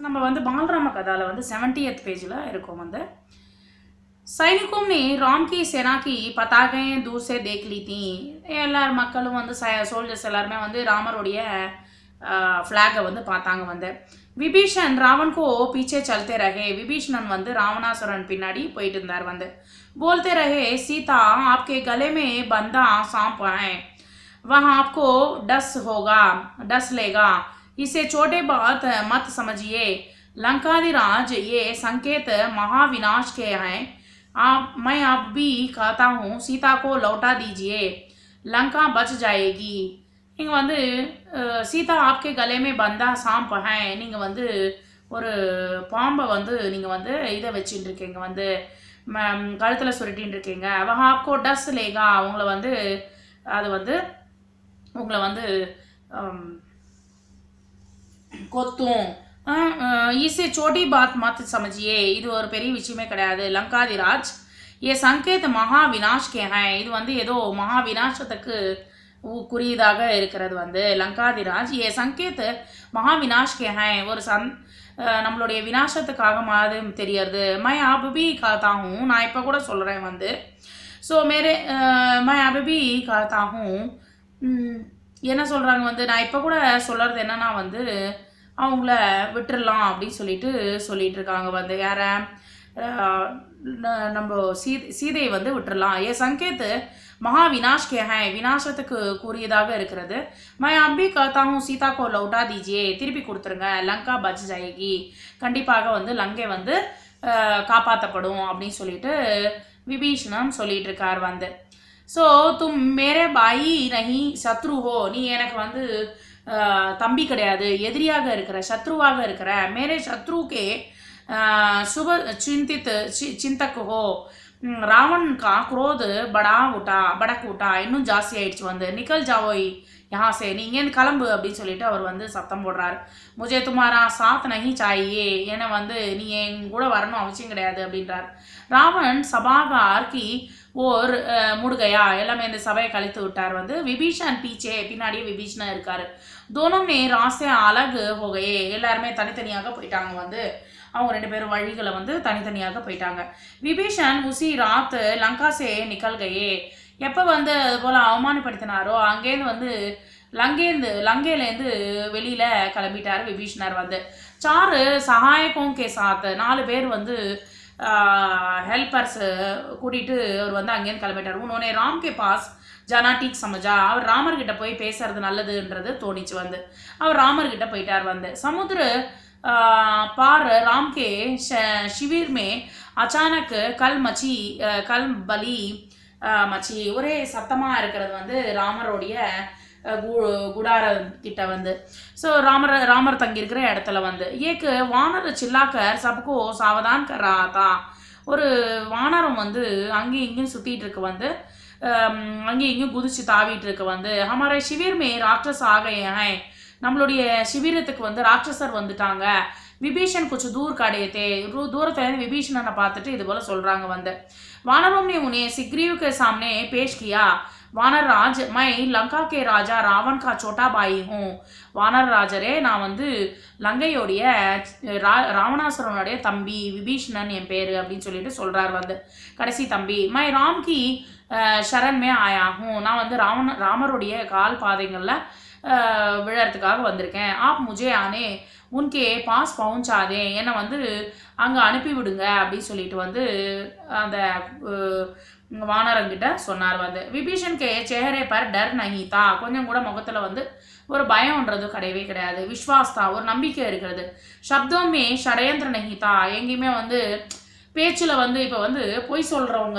நம்ம வந்து பாலராம கதாவில் வந்து செவன்டியத் பேஜில் இருக்கோம் வந்து सैनिकों ने राम की सेना की पताकें दूर से देख ली थी எல்லார் மக்களும் வந்து ச சோல்ஜர்ஸ் எல்லாருமே வந்து ராமருடைய ஃப்ளாகை வந்து பார்த்தாங்க வந்து விபீஷன் ராவன் கோ பீச்சே சல்தே ரஹே விபீஷணன் வந்து ராவணாசுரன் பின்னாடி போயிட்டு இருந்தார் வந்து बोलते रहे सीता आपके गले में बंधा सांप है वहाँ आपको डस होगा डस लेगा इसे छोटे बात मत समझिए लंकाधिराज ये संकेत महाविनाश के हैं आप मैं अब भी कहता हूँ सीता को लौटा दीजिए लंका बच जाएगी நீங்கள் வந்து அஹ், சீதா ஆப்கே கலேமே பந்தா சாம்ப் ஹே நீங்கள் வந்து ஒரு பாம்பை வந்து நீங்கள் வந்து இதை வச்சுட்டு இருக்கீங்க வந்து கழுத்தில் சுருட்டின்னு இருக்கீங்க அவன் ஆப்கோ டஸ் லேகா அவங்கள வந்து அது வந்து உங்களை வந்து அம், கொத்தும் அஹ், அஹ், இசை சோட்டி பாத் மத் சமஜியே இது ஒரு பெரிய விஷயமே கிடையாது லங்காதிராஜ் ஏ சங்கேத் மகா வினாஷ் கே ஹை இது வந்து ஏதோ மகா வினாசத்துக்கு உ- குறியதாக இருக்கிறது வந்து லங்காதிராஜ் ஏ சங்கேத் மகா வினாஷ் கே ஹை ஒரு சந் அஹ், நம்மளுடைய வினாசத்துக்காக மாதிரி தெரியறது மை அபி காத்தாகும் நான் இப்போ கூட சொல்கிறேன் வந்து ஸோ மேரே அஹ், மை அபி காத்தாகும் என்ன சொல்கிறாங்க வந்து நான் இப்போ கூட சொல்கிறது என்னன்னா வந்து அவங்கள விட்டுறலாம் அப்படின்னு சொல்லிட்டு சொல்லிட்டு இருக்காங்க வந்து யாரை அஹ், ந- நம்ம சீ சீதையை வந்து விட்டுறலாம் ஏ சங்கேத் மகா வினாஷ் கே ஹை வினாசத்துக்கு கூறியதாக இருக்கிறது மை அம்பி கத்தாவும் சீதா கோ லவுட்டா தீஜியே திருப்பி கொடுத்துருங்க லங்கா பச் ஜாயகி கண்டிப்பாக வந்து லங்கை வந்து அஹ், காப்பாற்றப்படும் அப்படின்னு சொல்லிட்டு விபீஷணன் சொல்லிட்டு இருக்கார் வந்து ஸோ தும் மேரே பாயி நஹி சத்ரு ஹோ நீ எனக்கு வந்து அஹ், தம்பி கிடையாது எதிரியாக இருக்கிற சத்ருவாக இருக்கிற மேரே சத்ருக்கே अ, शुभ चिंतित चि- चिंतक हो ம், ராவன் கா குரோது படா உட்டா படக் உட்டா இன்னும் ஜாஸ்தி ஆயிடுச்சு வந்து நிக்கல் ஜாவோய் யஹா சே நீ இங்கேருந்து கிளம்பு அப்படின்னு சொல்லிட்டு அவர் வந்து சத்தம் போடுறாரு முஜே துமாரா சாத் நஹி சாயே ஏன்னா வந்து நீ என் கூட வரணும் அவசியம் கிடையாது அப்படின்றார் ராவன் சபாகார் கி ஓர் அஹ், முடுகையா எல்லாமே இந்த சபையை கழித்து விட்டார் வந்து விபீஷன் பீச்சே பின்னாடியே விபீஷணன் இருக்காரு தோனமே ராசே அழகு ஹோகையே எல்லாருமே தனித்தனியாக போயிட்டாங்க வந்து அவங்க ரெண்டு பேரும் வழிகளை வந்து தனித்தனியாக போயிட்டாங்க விபீஷன் உசி ராத் லங்கா சே நிக்கல் கயே எப்போ வந்து அது போல் அவமானப்படுத்தினாரோ அங்கேருந்து வந்து லங்கேந்து லங்கையிலேருந்து வெளியில் கிளம்பிட்டார் விபீஷணர் வந்து சாரு சகாயக்கும் கே சாத் நாலு பேர் வந்து ஹெல்பர்ஸ் கூட்டிகிட்டு அவர் வந்து அங்கேருந்து கிளம்பிட்டார் உன்னோனே ராம் கே பாஸ் ஜனா டீக் சமஜா அவர் ராமர்கிட்ட போய் பேசுறது நல்லதுன்றது தோணிச்சு வந்து அவர் ராமர்கிட்ட போயிட்டார் வந்து சமுத்திர आ, पार राम के श- शिविर में अचानक कल मची अ, கல் பலி அ, மச்சி ஒரே சத்தமாக இருக்கிறது வந்து ராமருடைய அ, கு- குடார கிட்ட வந்து ஸோ ராமர் ராமர் தங்கியிருக்கிற இடத்துல வந்து ஏக்கு வானர் சில்லாக்கர் சபுக்கோ சாவதான் கராத்தா ஒரு வானரம் வந்து அங்கேயும் இங்கேயும் சுற்றிட்டு இருக்கு வந்து அம், அங்கேயும் இங்கேயும் குதிச்சு தாவிட்டு இருக்கு வந்து ஹமாரே சிவிர் மே ராட்சஸ் ஆக ஹை நம்மளுடைய சிபிரத்துக்கு வந்து ராட்சசர் வந்துட்டாங்க விபீஷன் கொஞ்சம் தூர் கடையத்தே தூரத்துல இருந்து விபீஷணனை பார்த்துட்டு இது போல சொல்றாங்க வந்து वानरों ने उन्हें सिग्रीव के सामने पेश किया वानर राज मैं लंका के राजा रावण का छोटा भाई हूँ வானர் ராஜரே நான் வந்து லங்கையோடைய ரா ராவணாசுரனுடைய தம்பி விபீஷணன் என் பேர் அப்படின்னு சொல்லிட்டு சொல்றார் வந்து கடைசி தம்பி மை ராம் கி அஹ், சரண் மே ஆயா ஹூ நான் வந்து ராவண ராமருடைய கால் பாதைகளில் விழறதுக்காக வந்திருக்கேன் ஆப் முஜே ஆனே உன்கே பாஸ் பவுன்சாதே என்னை வந்து அங்கே அனுப்பி விடுங்க அப்படின்னு சொல்லிட்டு வந்து அந்த அஹ், வானரங்கிட்ட சொன்னார் வந்து விபீஷன் கே சேஹரே பர் டர் நஹி தா கொஞ்சம் கூட முகத்தில் வந்து ஒரு பயம்ன்றது கிடையவே கிடையாது விஸ்வாஸ் தான் ஒரு நம்பிக்கை இருக்கிறது சப்தமே ஷடயந்திர நஹி தா எங்கேயுமே வந்து பேச்சில் வந்து இப்போ வந்து பொய் சொல்கிறவங்க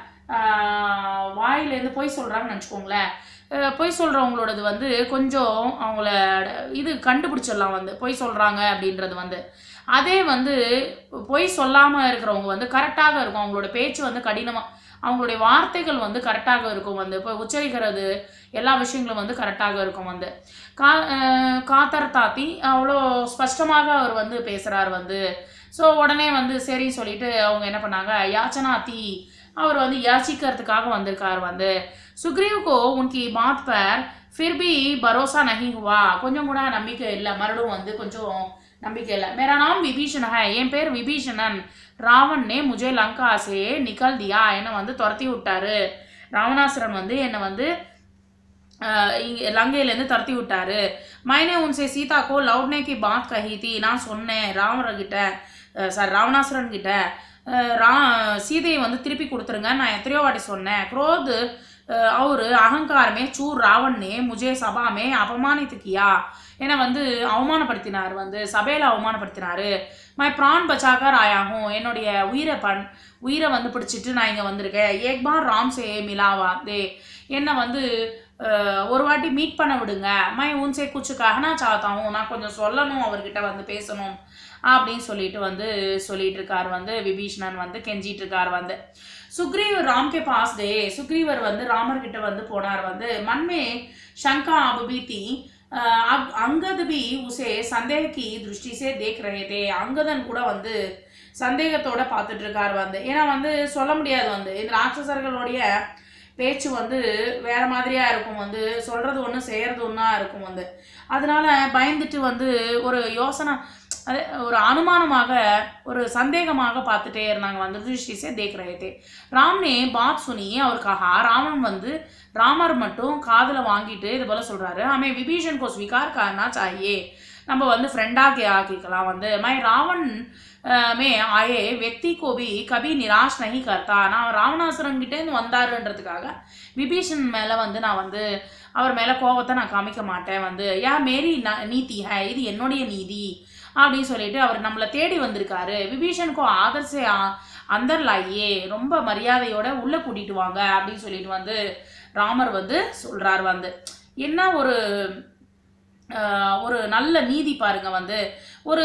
வாயிலேருந்து பொய் சொல்கிறாங்கன்னு வச்சுக்கோங்களேன் அஹ் பொய் சொல்கிறவங்களோடது வந்து கொஞ்சம் அவங்கள இது கண்டுபிடிச்சிடலாம் வந்து பொய் சொல்கிறாங்க அப்படின்றது வந்து அதே வந்து பொய் சொல்லாமல் இருக்கிறவங்க வந்து கரெக்டாக இருக்கும் அவங்களோட பேச்சு வந்து கடினமாக அவங்களுடைய வார்த்தைகள் வந்து கரெக்டாக இருக்கும் வந்து இப்போ உச்சரிக்கிறது எல்லா விஷயங்களும் வந்து கரெக்டாக இருக்கும் வந்து கா அஹ் காத்தர் தாத்தி அவ்வளோ ஸ்பஷ்டமாக அவர் வந்து பேசுகிறார் வந்து ஸோ உடனே வந்து சரி சொல்லிட்டு அவங்க என்ன பண்ணாங்க யாச்சனா தீ அவர் வந்து யாச்சிக்கிறதுக்காக வந்திருக்கார் வந்து சுக்ரீவ் கோ உன்கி பாத் பர் ஃபிர் பி பரோசா நஹி ஹுவா கொஞ்சம் கூட நம்பிக்கை இல்லை மறுபடியும் வந்து கொஞ்சம் நம்பிக்கை இல்லை மேரா நாம் விபீஷன் ஹை என் பேர் விபீஷணன் ராவன் நே முஜே லங்கா சே நிக்கல் தியா என்னை வந்து துரத்தி விட்டாரு ராவணாசுரன் வந்து என்னை வந்து அஹ், இங்க லங்கையிலேருந்து துரத்தி விட்டாரு மைனே உன்சே சீதா கோ லவுட்னே கி பாத் கஹி தி நான் சொன்னேன் ராவணர்கிட்ட சாரி ராவணாசுரன் கிட்ட அஹ், ரா சீதையை வந்து திருப்பி கொடுத்துருங்க நான் எத்தனையோ வாட்டி சொன்னேன் குரோது அஹ், அவரு அகங்காரமே சூர் ராவண்ணே முஜே சபாமே அபமானித்து கியா என்னை வந்து அவமானப்படுத்தினார் வந்து சபையில் அவமானப்படுத்தினாரு மை ப்ரான் பச்சாக்கர் ஆயாகும் என்னுடைய உயிரை பண் உயிரை வந்து பிடிச்சிட்டு நான் இங்கே வந்திருக்கேன் ஏக் பார் ராம் சே மிலாவா தே என்னை வந்து அஹ், ஒரு வாட்டி மீட் பண்ண விடுங்க மை உன்சே குச்சு கஹனா சாத்தாவும் நான் கொஞ்சம் சொல்லணும் அவர்கிட்ட வந்து பேசணும் அப்படின்னு சொல்லிட்டு வந்து சொல்லிட்டு இருக்கார் வந்து விபீஷணன் வந்து கெஞ்சிட்டு இருக்கார் வந்து சுக்ரீவர் ராம் கே பாஸ் டே சுக்ரீவர் வந்து ராமர் கிட்ட வந்து போனார் வந்து மன்மே शंका अब भी थी अ, अब अंगद भी उसे संदेह की दृष्टि से देख रहे थे அங்கதன் கூட வந்து சந்தேகத்தோட பார்த்துட்டு இருக்கார் வந்து ஏன்னா வந்து சொல்ல முடியாது வந்து இந்த ராட்சசர்களுடைய பேச்சு வந்து வேற மாதிரியா இருக்கும் வந்து சொல்றது ஒன்று செய்யறது ஒன்றா இருக்கும் வந்து அதனால பயந்துட்டு வந்து ஒரு யோசனை அது ஒரு அனுமானமாக ஒரு சந்தேகமாக பார்த்துட்டே இருந்தாங்க வந்து திருஷ்டிசே தேக் ரஹே ராம் நே பாத் சுனி அவர் கஹா ராமன் வந்து ராமர் மட்டும் காதுல வாங்கிட்டு இது போல சொல்றாரு हमें विभीषण को स्वीकार करना चाहिए நம்ம வந்து ஃப்ரெண்டாக ஆக்கிக்கலாம் வந்து மை ராவன் அஹ், மே ஆயே व्यक्ति को भी कभी निराश नहीं करता நான் ராவணாசுரன் கிட்டேருந்து வந்தாருன்றதுக்காக விபீஷன் மேலே வந்து நான் வந்து அவர் மேலே கோபத்தை நான் காமிக்க மாட்டேன் வந்து யா மேரி ந- நீதி ஹை இது என்னுடைய நீதி அப்படின்னு சொல்லிட்டு அவர் நம்மளை தேடி வந்திருக்காரு விபீஷனுக்கோ ஆதர்சே அந்தர் லாயே ரொம்ப மரியாதையோட உள்ள கூட்டிட்டு வாங்க அப்படின்னு சொல்லிட்டு வந்து ராமர் வந்து சொல்றார் வந்து என்ன ஒரு ஆஹ், ஒரு நல்ல நீதி பாருங்க வந்து ஒரு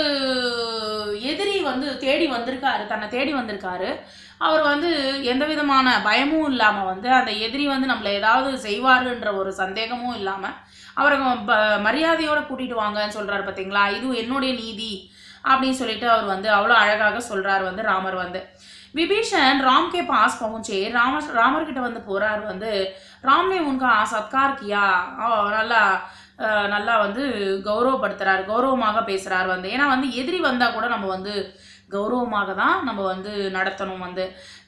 எதிரி வந்து தேடி வந்திருக்காரு தன்னை தேடி வந்திருக்காரு அவர் வந்து எந்த விதமான பயமும் இல்லாமல் வந்து அந்த எதிரி வந்து நம்மளை ஏதாவது செய்வாருன்ற ஒரு சந்தேகமும் இல்லாமல் அவரை ப மரியாதையோட கூட்டிட்டு வாங்கன்னு சொல்றாரு பார்த்தீங்களா இது என்னுடைய நீதி அப்படின்னு சொல்லிட்டு அவர் வந்து அவ்வளோ அழகாக சொல்றார் வந்து ராமர் வந்து விபீஷன் ராம் கே பாஸ் பहुंचे ராம ராமர் கிட்ட வந்து போறார் வந்து ராம் ने उनका सत्कार किया ஆ, நல்லா அஹ், நல்லா வந்து கௌரவப்படுத்துறாரு கௌரவமாக பேசுறார் வந்து ஏன்னா வந்து எதிரி வந்தா கூட நம்ம வந்து கௌரவமாக தான் நம்ம வந்து நடத்தணும் வந்து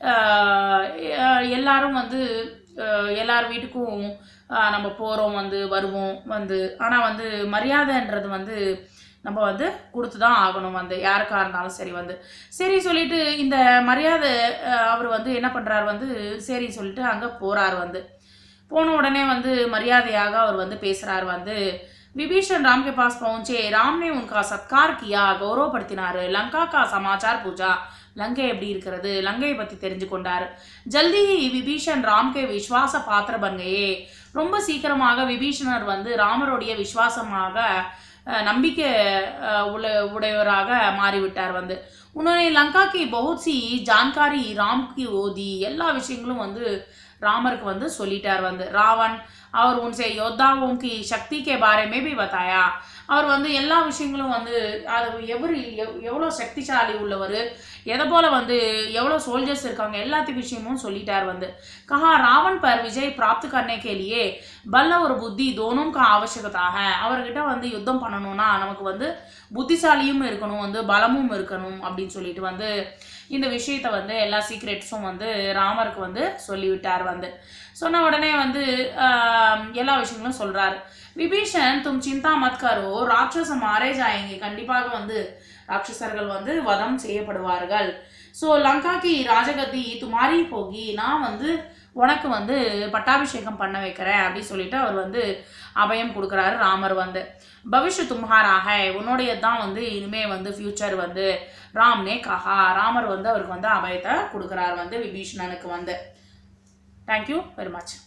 அஹ், எ- எல்லாரும் வந்து அஹ், எல்லார் வீட்டுக்கும் அஹ், நம்ம போகிறோம் வந்து வருவோம் வந்து ஆனால் வந்து மரியாதைன்றது வந்து நம்ம வந்து கொடுத்து தான் ஆகணும் வந்து யாருக்கா இருந்தாலும் சரி வந்து சரி சொல்லிட்டு இந்த மரியாதை அஹ், அவர் வந்து என்ன பண்ணுறாரு வந்து சரி சொல்லிட்டு அங்கே போகிறார் வந்து போன உடனே வந்து மரியாதையாக அவர் வந்து பேசுகிறார் வந்து விபீஷன் ராம் के पास पहुंचे राम ने उनका सत्कार किया கௌரவப்படுத்தினாரு லங்கா கா சமாச்சார் பூஜா லங்கை எப்படி இருக்கிறது லங்கையை பற்றி தெரிஞ்சு கொண்டார் ஜல்தி ஹி விபீஷன் ராம் கே விஸ்வாச பாத்திர பன்கையே ரொம்ப சீக்கிரமாக விபீஷணர் வந்து ராமருடைய விசுவாசமாக அஹ், நம்பிக்கை அஹ், உள்ள உடையவராக மாறிவிட்டார் வந்து உன்னை லங்கா கி बहुत सी जानकारी ராம் கி ஓதி எல்லா விஷயங்களும் வந்து ராமருக்கு வந்து சொல்லிட்டார் வந்து ராவன் அவர் உன்சே யோத்தாவும் கி சக்தி கே பாரே மே பி பத்தாயா அவர் வந்து எல்லா விஷயங்களும் வந்து அது எவர் எவ்- எவ்வளோ சக்திசாலி உள்ளவர் எதை போல வந்து எவ்வளோ சோல்ஜர்ஸ் இருக்காங்க எல்லாத்து விஷயமும் சொல்லிட்டார் வந்து கஹா ராவன் பர் விஜய் பிராப்து करने के लिए பல்ல ஒரு புத்தி தோனும் கா அவசியகத்தாக அவர்கிட்ட வந்து யுத்தம் பண்ணணும்னா நமக்கு வந்து புத்திசாலியும் இருக்கணும் வந்து பலமும் இருக்கணும் அப்படின்னு சொல்லிட்டு வந்து இந்த விஷயத்தை வந்து எல்லா சீக்ரெட்ஸும் வந்து ராமருக்கு வந்து சொல்லிவிட்டார் வந்து சொன்ன உடனே வந்து ஆஹ், எல்லா விஷயங்களும் சொல்றாரு விபீஷன் தும் சிந்தா மத் கரோ ராட்சச மாரே ஜாயங்க கண்டிப்பாக வந்து ராட்சசர்கள் வந்து வதம் செய்யப்படுவார்கள் ஸோ லங்காக்கு ராஜகதி துமாரி போகி நான் வந்து உனக்கு வந்து பட்டாபிஷேகம் பண்ண வைக்கிறேன் அப்படின்னு சொல்லிட்டு அவர் வந்து அபயம் கொடுக்குறாரு ராமர் வந்து பவிஷ்ய தும்ஹாராக உன்னுடைய தான் வந்து இனிமே வந்து ஃபியூச்சர் வந்து ராம்னே கஹா ராமர் வந்து அவருக்கு வந்து அபயத்தை கொடுக்குறாரு வந்து விபீஷணனுக்கு வந்து தேங்க்யூ வெரி மச்